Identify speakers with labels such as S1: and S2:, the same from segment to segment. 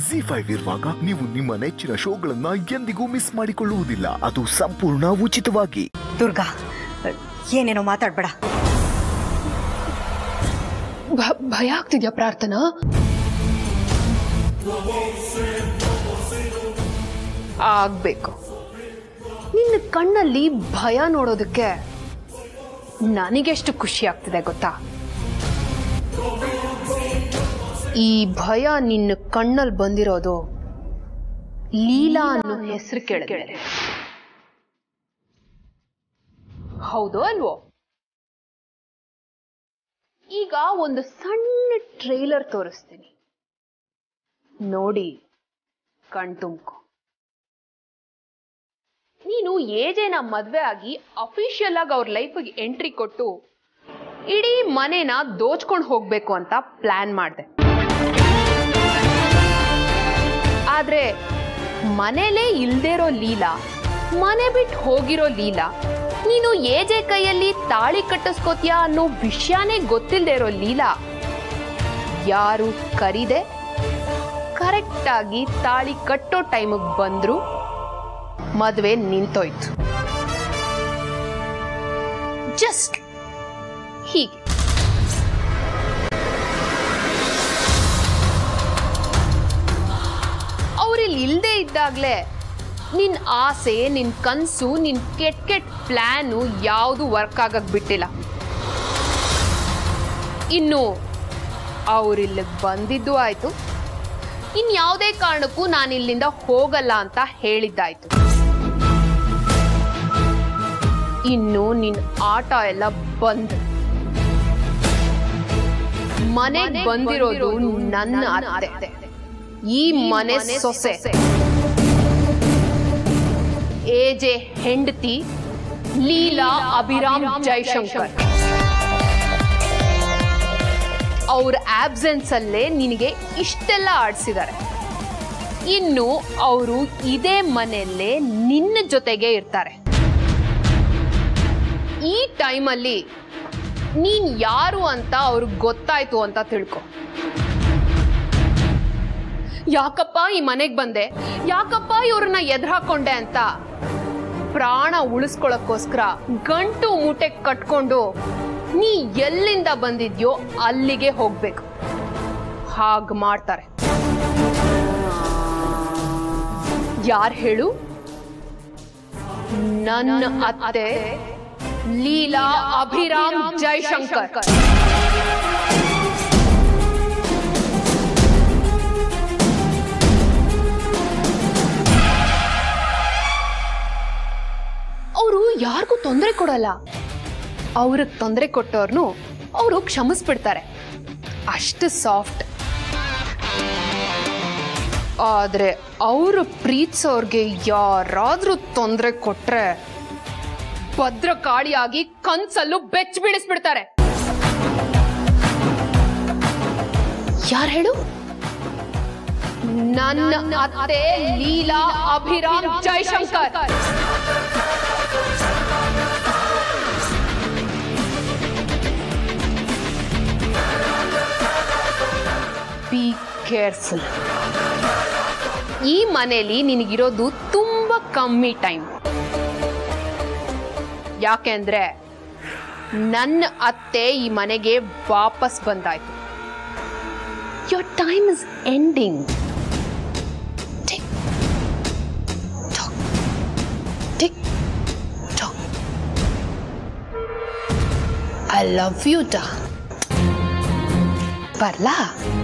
S1: G five ಇರುವಾಗ ನೀವು ನಿಮ್ಮ ನೆಚ್ಚಿನ ಶೋಗಳನ್ನ ಎಂದಿಗೂ ಮಿಸ್ ಮಾಡಿಕೊಳ್ಳುವುದಿಲ್ಲ ಅದು ಸಂಪೂರ್ಣ ಉಚಿತವಾಗಿ
S2: ದುರ್ಗಾ ಏನೇನೋ ಮಾತಾಡ್ಬೇಡ
S3: ಭ- ಭಯ ಆಗ್ತಿದ್ಯಾ ಪ್ರಾರ್ಥನಾ ಆಗ್ಬೇಕು ನಿನ್ನ ಕಣ್ಣಲ್ಲಿ ಭಯ ನೋಡೋದಕ್ಕೆ ನನಗೆಷ್ಟು ಖುಷಿ ಆಗ್ತಿದೆ ಗೊತ್ತಾ ಈ ಭಯ ನಿನ್ನ ಕಣ್ಣಲ್ಲಿ ಬಂದಿರೋದು ಲೀಲಾ ಅನ್ನೋ ಹೆಸರು ಕೇಳಿದ್ರೆ ಹೌದು ಅಲ್ವೋ ಈಗ ಒಂದು ಸಣ್ಣ ಟ್ರೈಲರ್ ತೋರಿಸ್ತೀನಿ ನೋಡಿ ಕಣ್ ತುಂಬ್ಕೊ ನೀನು ಏಜೇನ ಮದ್ವೆ ಆಗಿ ಅಫಿಷಿಯಲ್ ಆಗಿ ಅವ್ರ ಲೈಫಿಗೆ ಎಂಟ್ರಿ ಕೊಟ್ಟು ಇಡೀ ಮನೇನ ದೋಚ್ಕೊಂಡು ಹೋಗ್ಬೇಕು ಅಂತ ಪ್ಲಾನ್ ಮಾಡಿದೆ ಆದ್ರೆ ಮನೇಲೇ ಇಲ್ದೇ ಇರೋ ಲೀಲಾ ಮನೆ ಬಿಟ್ಟು ಹೋಗಿರೋ ಲೀಲಾ ನೀನು ಏಜೆ ಕೈಯಲ್ಲಿ ತಾಳಿ ಕಟ್ಟಿಸ್ಕೋತೀಯ ಅನ್ನೋ ವಿಷಯನೇ ಗೊತ್ತಿಲ್ಲದೆ ಇರೋ ಲೀಲಾ ಯಾರು ಕರಿದೆ ಕರೆಕ್ಟ್ ಆಗಿ ತಾಳಿ ಕಟ್ಟೋ ಟೈಮಿಗೆ ಬಂದ್ರು ಮದುವೆ ನಿಂತೋಯ್ತು ಜಸ್ಟ್ ಹೀಗೆ ಅವ್ರಿಲ್ಲಿ ಇಲ್ಲದೆ ಇದ್ದಾಗಲೇ ನಿನ್ನ ಆಸೆ ನಿನ್ನ ಕನಸು ನಿನ್ನ ಕೆಟ್ಟ ಕೆಟ್ಟ ಪ್ಲ್ಯಾನು ಯಾವುದು ವರ್ಕ್ ಆಗಕ್ಕೆ ಬಿಟ್ಟಿಲ್ಲ ಇನ್ನು ಅವರಿಲ್ಲಿಗೆ ಬಂದಿದ್ದು ಆಯಿತು ಇನ್ಯಾವುದೇ ಕಾರಣಕ್ಕೂ ನಾನು ಇಲ್ಲಿಂದ ಹೋಗಲ್ಲ ಅಂತ ಹೇಳಿದ್ದಾಯ್ತು ಇನ್ನು ನಿನ್ನ ಆಟ ಎಲ್ಲ ಬಂದ್ ಮನೆಗೆ ಬಂದಿರೋದು ನನ್ನ ಅತ್ತೆ ಈ ಮನೆ ಸೊಸೆ ಏಜೆ ಹೆಂಡತಿ ಲೀಲಾ ಅಭಿರಾಮ್ ಜೈಶಂಕರ್ ಅವ್ರ ಆಬ್ಸೆನ್ಸ್ ಅಲ್ಲೇ ನಿನಗೆ ಇಷ್ಟೆಲ್ಲ ಆಡಿಸಿದ್ದಾರೆ ಇನ್ನು ಅವರು ಇದೇ ಮನೆಯಲ್ಲೇ ನಿನ್ನ ಜೊತೆಗೆ ಇರ್ತಾರೆ ಈ ಟೈಮಲ್ಲಿ ನೀನ್ ಯಾರು ಅಂತ ಅವ್ರಿಗೆ ಗೊತ್ತಾಯ್ತು ಅಂತ ತಿಳ್ಕೊ ಯಾಕಪ್ಪ ಈ ಮನೆಗೆ ಬಂದೆ ಯಾಕಪ್ಪ ಇವ್ರನ್ನ ಎದುರಾಕೊಂಡೆ ಅಂತ ಪ್ರಾಣ ಉಳಿಸ್ಕೊಳಕ್ಕೋಸ್ಕರ ಗಂಟು ಮೂಟೆ ಕಟ್ಕೊಂಡು ನೀ ಎಲ್ಲಿಂದ ಬಂದಿದ್ಯೋ ಅಲ್ಲಿಗೆ ಹೋಗ್ಬೇಕು ಹಾಗ್ ಮಾಡ್ತಾರೆ ಯಾರು ಹೇಳು ನನ್ನ ಅತ್ತೆ ಲೀಲಾ ಅಭಿರಾಮ್ ಜೈಶಂಕರ್ ಅವರು ಯಾರಿಗೂ ತೊಂದರೆ ಕೊಡಲ್ಲ ಅವ್ರಿಗೆ ತೊಂದರೆ ಕೊಟ್ಟವ್ರನ್ನು ಅವರು ಕ್ಷಮಿಸ್ಬಿಡ್ತಾರೆ ಅಷ್ಟು ಸಾಫ್ಟ್ ಆದ್ರೆ ಅವರು ಪ್ರೀತಿಸೋರ್ಗೆ ಯಾರಾದ್ರೂ ತೊಂದರೆ ಕೊಟ್ರೆ ಭದ್ರಕಾಳಿಯಾಗಿ ಕನ್ಸಲ್ಲೂ ಬೆಚ್ಚ ಬಿಡಿಸ್ಬಿಡ್ತಾರೆ ಯಾರು ಹೇಳು ನನ್ನ ಅತ್ತೆ ಲೀಲಾ ಅಭಿರಾಮ್ ಜೈಶಂಕರ್ ಬಿ ಕೇರ್ಫುಲ್ ಈ ಮನೆಯಲ್ಲಿ ನಿನಗಿರೋದು ತುಂಬಾ ಕಮ್ಮಿ ಟೈಮ್ ಯಾಕೆಂದ್ರೆ ನನ್ನ ಅತ್ತೆ ಈ ಮನೆಗೆ ವಾಪಸ್ ಬಂದಾಯ್ತು your time is ending tick tock tick tock I love you ಡಾ ಬರ್ಲಾ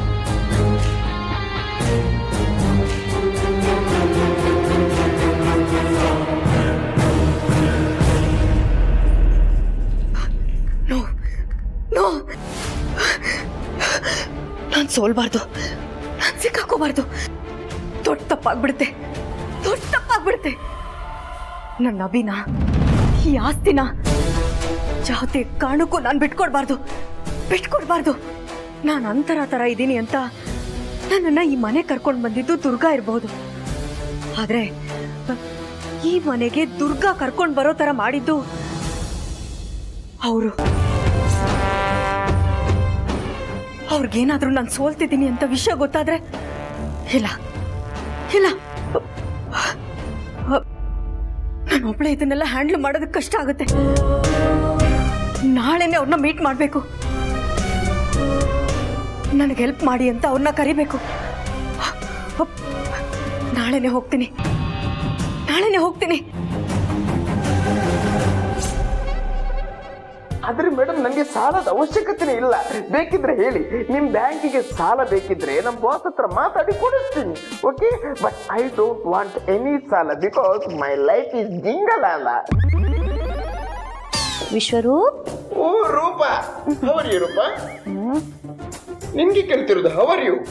S2: ನೋ ನೋ ನಾನು ಸೋಲ್ಬಾರ್ದು ನಾನು ಸಿಕ್ಕಾಕೋಬಾರ್ದು ದೊಡ್ಡ ತಪ್ಪಾಗ್ಬಿಡುತ್ತೆ ದೊಡ್ಡ ತಪ್ಪಾಗ್ಬಿಡುತ್ತೆ ನನ್ನ ಅಭಿನ ಈ ಆಸ್ತಿನ ಯಾವುದೇ ಕಾರಣಕ್ಕೂ ನಾನು ಬಿಟ್ಕೊಡ್ಬಾರ್ದು ಬಿಟ್ಕೊಡ್ಬಾರ್ದು ನಾನು ಅಂತರ ಥರ ಇದ್ದೀನಿ ಅಂತ ನನ್ನನ್ನ ಈ ಮನೆ ಕರ್ಕೊಂಡು ಬಂದಿದ್ದು ದುರ್ಗಾ ಇರಬಹುದು ಆದ್ರೆ ಈ ಮನೆಗೆ ದುರ್ಗಾ ಕರ್ಕೊಂಡು ಬರೋ ಥರ ಮಾಡಿದ್ದು ಅವರು ಅವ್ರಿಗೇನಾದ್ರೂ ನಾನು ಸೋಲ್ತಿದ್ದೀನಿ ಅಂತ ವಿಷಯ ಗೊತ್ತಾದ್ರೆ ಇಲ್ಲ ಇಲ್ಲ ನಾನು ಒಬ್ಳೆ ಇದನ್ನೆಲ್ಲ ಹ್ಯಾಂಡಲ್ ಮಾಡೋದಕ್ಕೆ ಕಷ್ಟ ಆಗುತ್ತೆ ನಾಳೆನೆ ಅವ್ರನ್ನ ಮೀಟ್ ಮಾಡಬೇಕು ನನಗೆ ಹೆಲ್ಪ್ ಮಾಡಿ ಅಂತ ಅವ್ರನ್ನ ಕರಿಬೇಕು ನಾಳೆನೆ ಹೋಗ್ತೀನಿ ನಾಳೆನೆ ಹೋಗ್ತೀನಿ
S4: ಆದ್ರೆ ಮೇಡಮ್ ನನಗೆ ಸಾಲದ ಅವಶ್ಯಕತೆನೇ ಇಲ್ಲ ಬೇಕಿದ್ರೆ ಹೇಳಿ ನಿಮ್ ಬ್ಯಾಂಕಿಗೆ ಸಾಲ ಬೇಕಿದ್ರೆ ನಮ್ಮ ಬಾಸ್ ಹತ್ರ ಮಾತಾಡಿ ಕೊಡಿಸ್ತೀನಿ okay but I don't want any ಸಾಲ because my life is jingle ಅಲ್ಲ
S5: ವಿಶ್ವರೂಪ್
S4: ಓ ರೂಪ ಹವರ್ ಯು ರೂಪ ನಿನ್ಗೆ ಕಲ್ತಿರೋದು ಹವರ್ ಯು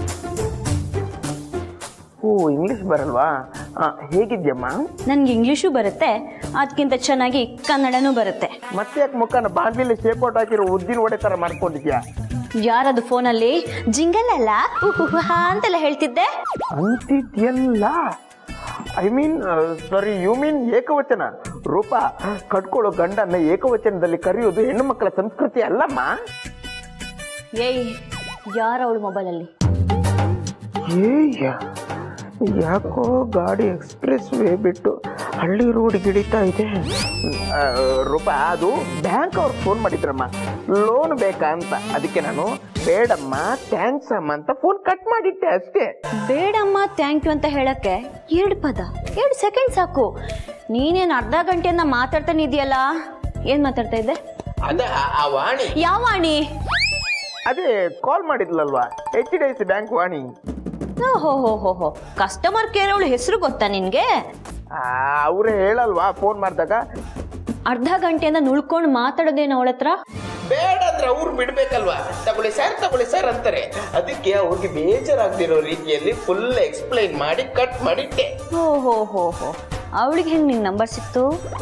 S4: ಓ ಇಂಗ್ಲಿಷ್ ಬರಲ್ವಾ ಆ, ಹೇಗಿದ್ಯಮ್ಮ
S5: ನನ್ಗೆ ಇಂಗ್ಲೀಷು ಬರುತ್ತೆ ಅದಕ್ಕಿಂತ ಚೆನ್ನಾಗಿ ಕನ್ನಡನೂ ಬರುತ್ತೆ
S4: ಮತ್ತೆ ಯಾಕೆ ಮುಖನ ಬಾಂಡ್ಲಿಲಿ ಶೇಪ್ ಔಟ್ ಹಾಕಿರೋ ಉದ್ದಿನ ಒಡೆ ತರ ಮಾಡ್ಕೊಂಡಿದ್ಯಾ
S5: ಯಾರದು ಫೋನಲ್ಲಿ ಜಿಂಗಲ್ ಅಲ್ಲ ಉಹುಹುಹ ಅಂತೆಲ್ಲ ಹೇಳ್ತಿದ್ದೆ
S4: ಅಂತಿದ್ಯಲ್ಲ I mean sorry you mean ಏಕವಚನ ರೂಪ ಕಟ್ಕೊಳ್ಳೋ ಗಂಡನ್ನ ಏಕವಚನದಲ್ಲಿ ಕರೆಯೋದು ಹೆಣ್ಣು ಮಕ್ಕಳ ಸಂಸ್ಕೃತಿ ಅಲ್ಲಮ್ಮ
S5: ಏಯ್ ಯಾರ ಅವಳು ಮೊಬೈಲಲ್ಲಿ
S4: ಏಯ್ಯ ಯಾಕೋ ಗಾಡಿ ಎಕ್ಸ್ಪ್ರೆಸ್ ವೇ ಬಿಟ್ಟು ಹಳ್ಳಿ ರೋಡ್ ಗಿಡಿತಾ ಇದೆ ಆ, ರೂಪ ಅದು ಬ್ಯಾಂಕ್ ಅವ್ರು ಫೋನ್ ಮಾಡಿದ್ರಮ್ಮ ಲೋನ್ ಬೇಕಾ ಅಂತ ಅದಕ್ಕೆ ನಾನು ಬೇಡಮ್ಮ ಥ್ಯಾಂಕ್ಸ್ ಅಮ್ಮ ಅಂತ ಫೋನ್ ಕಟ್ ಮಾಡಿಟ್ಟೆ ಅಷ್ಟೇ
S5: ಬೇಡಮ್ಮ ಥ್ಯಾಂಕ್ ಯು ಅಂತ ಹೇಳಕ್ಕೆ ಎರಡು ಪದ ಎರಡು ಸೆಕೆಂಡ್ ಸಾಕು ನೀನೇನು ಅರ್ಧ ಗಂಟೆಯಿಂದ ಮಾತಾಡ್ತಾನೆ ಇದೆಯಲ್ಲ ಏನ್ ಮಾತಾಡ್ತಾ ಇದ್ದೆ
S4: ಅದ ಆ ವಾಣಿ
S5: ಯಾವ ವಾಣಿ
S4: ಅದೇ ಕಾಲ್ ಮಾಡಿದ್ಲಲ್ವಾ H D F C bank Vani
S5: ಹೋ ಹೋ ಹೋ ಹೋ ಕಸ್ಟಮರ್ ಕೇರ್ ಅವಳು ಹೆಸರು ಗೊತ್ತಾ ನಿನ್ಗೆ
S4: ಅವರೇ ಹೇಳಲ್ವಾ ಫೋನ್ ಮಾಡಿದಾಗ
S5: ಅರ್ಧ ಗಂಟೆಯಿಂದ ನುಳ್ಕೊಂಡು ಮಾತಾಡೋದೇನು ಅವಳ ಹತ್ರ
S4: ಬೇಡ ಅಂದ್ರೆ ಅವ್ರು ಬಿಡ್ಬೇಕಲ್ವಾ ತಗೊಳ್ಳಿ ಸರ್ ತಗೊಳ್ಳಿ ಸರ್ ಅಂತಾರೆ ಅದಕ್ಕೆ ಅವ್ರಿಗೆ ಬೇಜಾರಾಗ್ದಿರೋ ರೀತಿಯಲ್ಲಿ ಫುಲ್ ಎಕ್ಸ್ಪ್ಲೈನ್ ಮಾಡಿ ಕಟ್ ಮಾಡಿಟ್ಟೆ
S5: ಹೋ ಹೋ ಹೋ ಹೋ ಅವಳಿಗೆ ಹೆಂಗ್ ನಿನ್ ನಂಬರ್ ಸಿಕ್ತು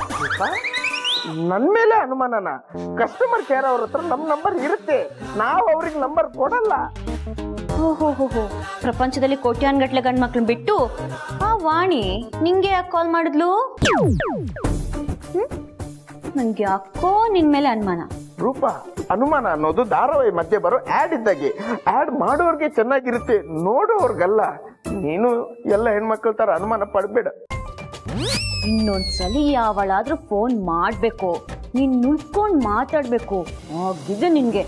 S4: ನನ್ ಮೇಲೆ ಅನುಮಾನನ ಕಸ್ಟಮರ್ ಕೇರ್ ಅವ್ರ ಹತ್ರ ನಮ್ ನಂಬರ್ ಇರುತ್ತೆ ನಾವು ಅವ್ರಿಗೆ ನಂಬರ್ ಕೊಡಲ್ಲ
S5: ಹೋ ಹೋ ಹೋ ಹೋ ಪ್ರಪಂಚದಲ್ಲಿ ಕೋಟ್ಯಾನ್ಗಟ್ಲೆ ಗಂಡ್ ಮಕ್ಳನ್ನ ಬಿಟ್ಟು ಆ ವಾಣಿ ನಿಂಗೆ ಯಾಕೆ ಕಾಲ್ ಮಾಡಿದ್ಲು ಹ್ಮ್? ನಂಗೆ ಯಾಕೋ ನಿನ್ ಮೇಲೆ ಅನುಮಾನ
S4: ರೂಪ ಅನುಮಾನ ಅನ್ನೋದು ಧಾರಾವಾಹಿ ಮಧ್ಯೆ ಬರೋ ಆಡ್ ಇದ್ದಾಗೆ ಆಡ್ ಮಾಡೋರ್ಗೆ ಚೆನ್ನಾಗಿರುತ್ತೆ ನೋಡೋರ್ಗಲ್ಲ ನೀನು ಎಲ್ಲ ಹೆಣ್ಮಕ್ಳ ತರ ಅನುಮಾನ ಪಡ್ಬೇಡ
S5: ಇನ್ನೊಂದ್ಸಲಿ ಯಾವಳಾದ್ರೂ ಫೋನ್ ಮಾಡ್ಬೇಕು ನೀನ್ ನುಳ್ಕೊಂಡ್ ಮಾತಾಡ್ಬೇಕು ಆಗಿದೆ ನಿನ್ಗೆ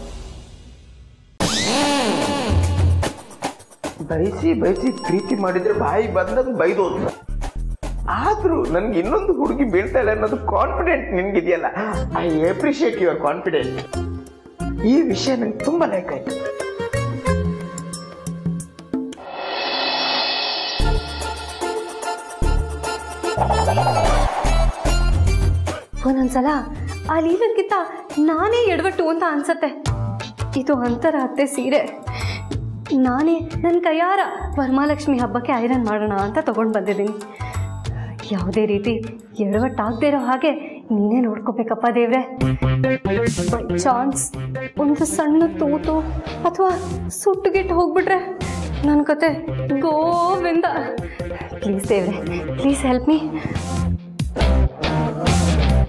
S4: ಬಯಸಿ ಬಯಸಿ ಪ್ರೀತಿ ಮಾಡಿದ್ರೆ ಬಾಯಿ ಬಂದಂಗ್ ಬೈದೋದು ಆದ್ರೂ ನನ್ಗೆ ಇನ್ನೊಂದು ಹುಡುಗಿ ಬೀಳ್ತಾಳೆ ಅನ್ನೋದು ಕಾನ್ಫಿಡೆಂಟ್ ನಿನ್ಗಿದೆಯಲ್ಲ ಐ ಅಪ್ರಿಷಿಯೇಟ್ ಯುವರ್ ಕಾನ್ಫಿಡೆಂಟ್ ಈ ವಿಷಯ ನಂಗೆ ತುಂಬಾ ಲೈಕ್ ಆಯ್ತು
S2: ಒಂದೊಂದ್ಸಲ ಆ ಲೀಲನ್ಗಿಂತ ನಾನೇ ಎಡವಟ್ಟು ಅಂತ ಅನ್ಸತ್ತೆ ಇದು ಅಂತರ ಅತ್ತೆ ಸೀರೆ ನಾನೇ ನನ್ನ ಕೈಯಾರ ವರಮಹಾಲಕ್ಷ್ಮಿ ಹಬ್ಬಕ್ಕೆ ಐರನ್ ಮಾಡೋಣ ಅಂತ ತಗೊಂಡು ಬಂದಿದ್ದೀನಿ ಯಾವುದೇ ರೀತಿ ಎಡವಟ್ಟಾಗದೇ ಇರೋ ಹಾಗೆ ನೀನೇ ನೋಡ್ಕೋಬೇಕಪ್ಪ ದೇವ್ರೆ ಬೈ ಚಾನ್ಸ್ ಒಂದು ಸಣ್ಣ ತೂತು ಅಥವಾ ಸುಟ್ಟುಗಿಟ್ಟು ಹೋಗ್ಬಿಟ್ರೆ ನನ್ನ ಕತೆ ಗೋವಿಂದ ಪ್ಲೀಸ್ ದೇವ್ರೆ please help me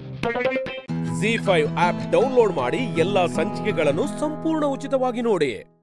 S6: G five app download ಮಾಡಿ ಎಲ್ಲಾ ಸಂಚಿಕೆಗಳನ್ನು ಸಂಪೂರ್ಣ ಉಚಿತವಾಗಿ ನೋಡಿ